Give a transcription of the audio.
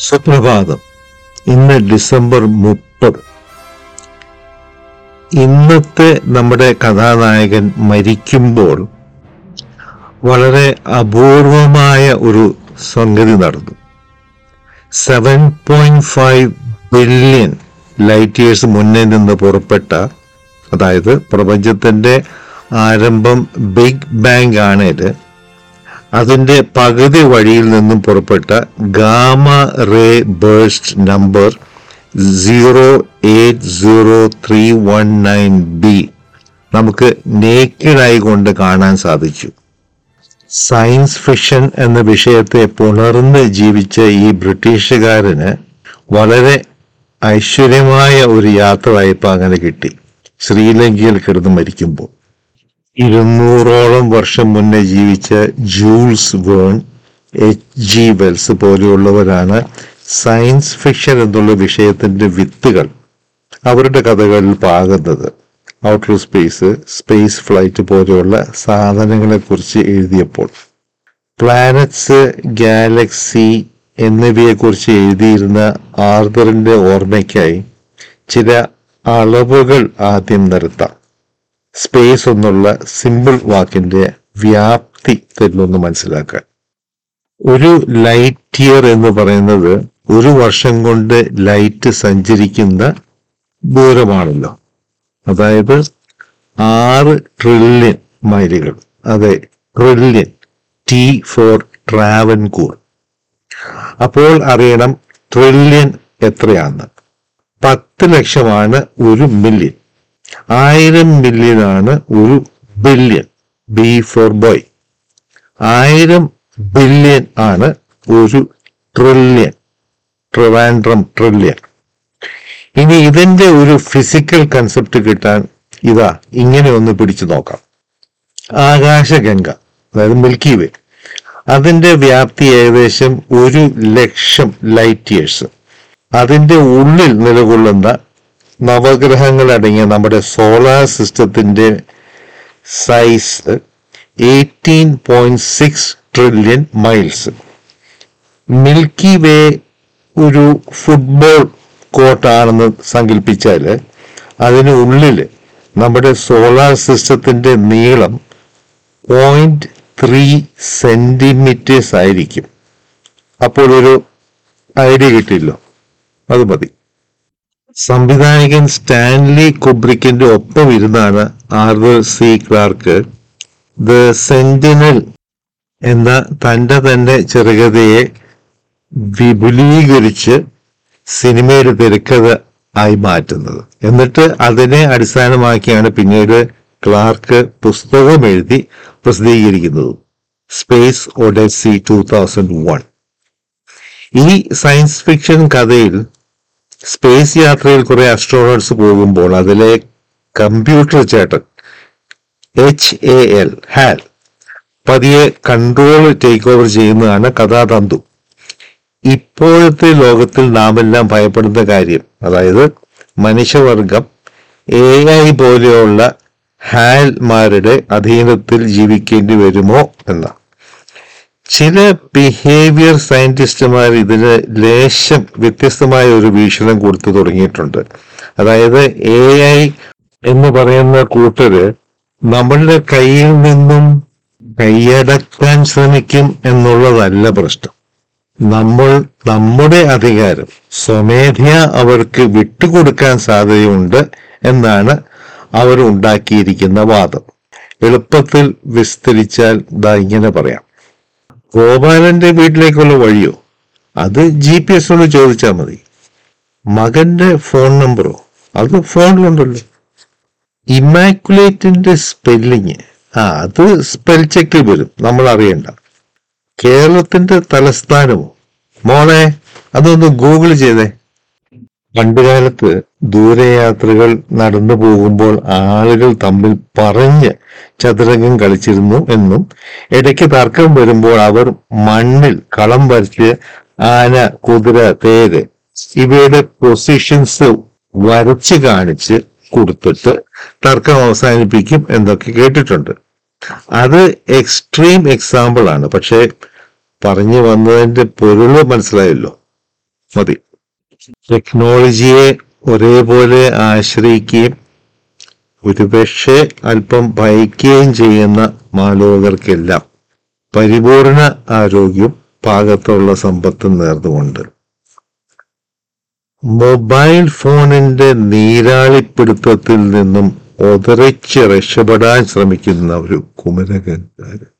സുപ്രഭാതം ഇന്ന് ഡിസംബർ മുപ്പത് ഇന്നത്തെ നമ്മുടെ കഥാനായകൻ മരിക്കുമ്പോൾ വളരെ അപൂർവമായ ഒരു സംഗതി നടന്നു seven point five billion light years മുന്നേ നിന്ന് പുറപ്പെട്ട അതായത് പ്രപഞ്ചത്തിന്റെ ആരംഭം ബിഗ് ബാങ് ആണേൽ അതിന്റെ പകുതി വഴിയിൽ നിന്നും പുറപ്പെട്ട gamma ray burst number zero eight zero three one nine B നമുക്ക് നേക്കിഡായി കൊണ്ട് കാണാൻ സാധിച്ചു സയൻസ് ഫിക്ഷൻ എന്ന വിഷയത്തെ പുണർന്ന് ജീവിച്ച ഈ ബ്രിട്ടീഷുകാരന് വളരെ ഐശ്വര്യമായ ഒരു യാത്ര വായ്പ അങ്ങനെ കിട്ടി ശ്രീലങ്കയിൽ കിടന്ന് മരിക്കുമ്പോൾ ഇരുന്നൂറോളം വർഷം മുന്നേ ജീവിച്ച Jules Verne H G Wells പോലെയുള്ളവരാണ് സയൻസ് ഫിക്ഷൻ എന്നുള്ള വിഷയത്തിന്റെ വിത്തുകൾ അവരുടെ കഥകളിൽ പാകുന്നത് ഔട്ടർ സ്പേസ് സ്പേസ് ഫ്ലൈറ്റ് പോലെയുള്ള സാധനങ്ങളെ കുറിച്ച് എഴുതിയപ്പോൾ പ്ലാനറ്റ്സ് ഗാലക്സി എന്നിവയെക്കുറിച്ച് എഴുതിയിരുന്ന ആർദറിന്റെ ഓർമ്മയ്ക്കായി ചില അളവുകൾ ആദ്യം നിർത്താം സ്പേസ് എന്നുള്ള സിമ്പിൾ വാക്കിന്റെ വ്യാപ്തി തരുന്നൊന്ന് മനസ്സിലാക്കാൻ ഒരു ലൈറ്റ് ഇയർ എന്ന് പറയുന്നത് ഒരു വർഷം കൊണ്ട് ലൈറ്റ് സഞ്ചരിക്കുന്ന ദൂരമാണല്ലോ അതായത് ആറ് ട്രില്യൺ മൈലുകൾ അതെ ട്രില്യൺ ടി ഫോർ ട്രാവൻകൂർ അപ്പോൾ അറിയണം ട്രില്യൺ എത്രയാന്ന് പത്ത് ലക്ഷമാണ് ഒരു മില്യൺ ആയിരം മില്യൺ ആണ് ഒരു ബില്യൺ ബി ഫോർ ബോയ് ആയിരം ബില്യൺ ആണ് ഒരു ട്രില്യൺ ട്രിവാൻഡ്രം ട്രില്യൺ ഇനി ഇതിന്റെ ഒരു ഫിസിക്കൽ കൺസെപ്റ്റ് കിട്ടാൻ ഇതാ ഇങ്ങനെ ഒന്ന് പിടിച്ചു നോക്കാം ആകാശഗംഗ അതായത് മിൽക്കി വേ അതിന്റെ വ്യാപ്തി ഏകദേശം ഒരു ലക്ഷം ലൈറ്റ് ഇയേഴ്സ് അതിന്റെ ഉള്ളിൽ നിലകൊള്ളുന്ന നവഗ്രഹങ്ങൾ അടങ്ങിയ നമ്മുടെ സോളാർ സിസ്റ്റത്തിന്റെ size eighteen point six trillion miles Milky Way ഒരു ഫുട്ബോൾ കോർട്ടാണെന്ന് സങ്കല്പിച്ചാൽ അതിന് ഉള്ളിൽ നമ്മുടെ സോളാർ സിസ്റ്റത്തിന്റെ നീളം പോയിന്റ് ത്രീ സെന്റിമീറ്റേഴ്സ് ആയിരിക്കും അപ്പോൾ ഒരു ഐഡിയ കിട്ടില്ലോ അത് മതി സംവിധായകൻ സ്റ്റാൻലി കുബ്രിക്കിന്റെ ഒപ്പം ഇരുന്നാണ് Arthur C Clarke the Sentinel എന്ന തന്റെ തന്നെ ചെറുകഥയെ വിപുലീകരിച്ച് സിനിമയുടെ തിരക്കഥ ആയി മാറ്റുന്നത് എന്നിട്ട് അതിനെ അടിസ്ഥാനമാക്കിയാണ് പിന്നീട് ക്ലാർക്ക് പുസ്തകം എഴുതി പ്രസിദ്ധീകരിക്കുന്നത് space odyssey two thousand one ഈ സയൻസ് ഫിക്ഷൻ കഥയിൽ സ്പേസ് യാത്രയിൽ കുറെ അസ്ട്രോണോട്സ് പോകുമ്പോൾ അതിലെ കമ്പ്യൂട്ടർ ചേട്ടൻ എച്ച് എ എൽ ഹാൽ പതിയെ കൺട്രോൾ ടേക്ക് ഓവർ ചെയ്യുന്നതാണ് കഥാതന്തു ഇപ്പോഴത്തെ ലോകത്തിൽ നാമെല്ലാം ഭയപ്പെടുന്ന കാര്യം അതായത് മനുഷ്യവർഗം എ ഐ പോലെയുള്ള ഹാൽമാരുടെ അധീനത്തിൽ ജീവിക്കേണ്ടി വരുമോ എന്ന ചില ബിഹേവിയർ സയന്റിസ്റ്റുമാർ ഇതിന് ലേശം വ്യത്യസ്തമായ ഒരു വീക്ഷണം കൊടുത്തു തുടങ്ങിയിട്ടുണ്ട് അതായത് എ ഐ എന്ന് പറയുന്ന കൂട്ടര് നമ്മളുടെ കയ്യിൽ നിന്നും കൈയടക്കാൻ ശ്രമിക്കും എന്നുള്ളതല്ല പ്രശ്നം നമ്മൾ നമ്മുടെ അധികാരം സ്വമേധയാ അവർക്ക് വിട്ടുകൊടുക്കാൻ സാധ്യതയുണ്ട് എന്നാണ് അവർ ഉണ്ടാക്കിയിരിക്കുന്ന വാദം എളുപ്പത്തിൽ വിസ്തരിച്ചാൽ ദാ ഇങ്ങനെ പറയാം ഗോപാലന്റെ വീട്ടിലേക്കുള്ള വഴിയോ അത് ജി പി എസിനോട് ചോദിച്ചാൽ മതി മകന്റെ ഫോൺ നമ്പറോ അത് ഫോണിലുണ്ടല്ലോ ഇമാക്കുലേറ്റിന്റെ സ്പെല്ലിങ് ആ അത് സ്പെൽ ചെക്കിൽ വരും നമ്മൾ അറിയണ്ട കേരളത്തിന്റെ തലസ്ഥാനമോ മോളെ അതൊന്ന് ഗൂഗിൾ ചെയ്തേ പണ്ടുകാലത്ത് ദൂരയാത്രകൾ നടന്നു പോകുമ്പോൾ ആളുകൾ തമ്മിൽ പറഞ്ഞ് ചതുരംഗം കളിച്ചിരുന്നു എന്നും ഇടയ്ക്ക് തർക്കം വരുമ്പോൾ അവർ മണ്ണിൽ കളം വരച്ച് ആന കുതിര തേര് ഇവയുടെ പൊസിഷൻസ് വരച്ച് കാണിച്ച് കൊടുത്തിട്ട് തർക്കം അവസാനിപ്പിക്കും എന്നൊക്കെ കേട്ടിട്ടുണ്ട് അത് എക്സ്ട്രീം എക്സാമ്പിൾ ആണ് പക്ഷെ പറഞ്ഞു വന്നതിന്റെ പൊരുള് മനസ്സിലായല്ലോ മതി ടെക്നോളജിയെ ഒരേപോലെ ആശ്രയിക്കുകയും ഒരുപക്ഷെ അല്പം ഭയക്കുകയും ചെയ്യുന്ന മാലോകർക്കെല്ലാം പരിപൂർണ ആരോഗ്യവും പാകത്തുള്ള സമ്പത്തും നേർന്നുകൊണ്ട് മൊബൈൽ ഫോണിന്റെ നീരാളിപ്പിടുത്തത്തിൽ നിന്നും ഒതറിച്ച് രക്ഷപ്പെടാൻ ശ്രമിക്കുന്ന ഒരു കുമരകക്കാരൻ